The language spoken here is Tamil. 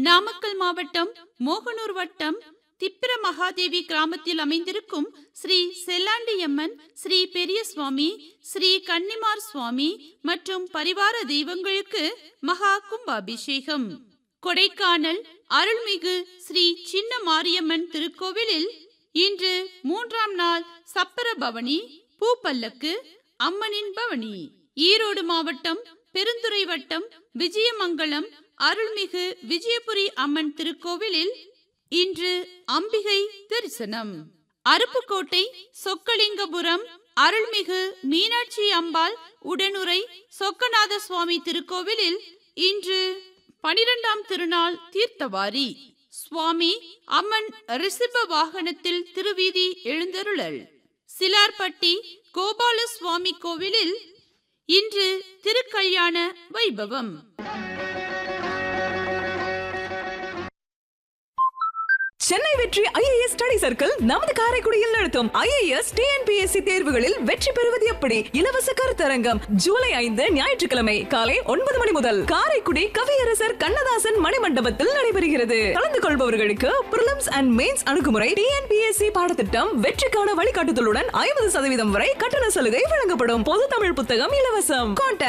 நாமக்கல் மாவட்டம் மோகனூர் வட்டம் திப்பிர மகாதேவி கிராமத்தில் அமைந்திருக்கும் ஸ்ரீ செல்லாண்டியம்மன் ஸ்ரீ பெரியசுவாமி ஸ்ரீ கன்னிமார் சுவாமி மற்றும் பரிவார தெய்வங்களுக்கு மகா கும்பாபிஷேகம் கொடைக்கானல் அருள்மிகு ஸ்ரீ சின்ன மாரியம்மன் திருக்கோவிலில் இன்று மூன்றாம் நாள் சப்பர பவனி பூப்பல்லக்கு அம்மனின் பவனி ஈரோடு மாவட்டம் பெருந்துறை வட்டம் விஜயமங்கலம் அருள்மிகு விஜயபுரி அம்மன் திருக்கோவிலில் இன்று அம்பிகை தரிசனம் அருப்புக்கோட்டை சொக்கலிங்கபுரம் அருள்மிகு மீனாட்சி அம்பாள் உடனுரை சொக்கநாத சுவாமி திருக்கோவிலில் இன்று பனிரெண்டாம் திருநாள் தீர்த்தவாரி சுவாமி அம்மன் ரிஷப வாகனத்தில் திருவீதி எழுந்தருளல் சிலார்பட்டி கோபால சுவாமி கோவிலில் இன்று திருக்கல்யாண வைபவம் சென்னை வெற்றி ஐஏஎஸ் ஸ்டடி சர்க்கிள் நமது காரைக்குடியில் நடத்தும் ஐஏஎஸ் டிஎன்பிஎஸ்சி தேர்வுகளில் வெற்றி பெறுவது எப்படி இலவச கருத்தரங்கம் ஜூலை ஐந்து ஞாயிற்றுக்கிழமை காலை ஒன்பது மணி முதல் காரைக்குடி கவியரசர் கண்ணதாசன் மணிமண்டபத்தில் நடைபெறுகிறது கலந்து கொள்பவர்களுக்கு பிரிலிம்ஸ் அண்ட் மெயின்ஸ் அணுகுமுறை டிஎன்பிஎஸ்சி பாடத்திட்டம் வெற்றிக்கான வழிகாட்டுதலுடன் ஐம்பது சதவீதம் வரை கட்டண சலுகை வழங்கப்படும் பொது தமிழ் புத்தகம் இலவசம் கான்டாக்ட்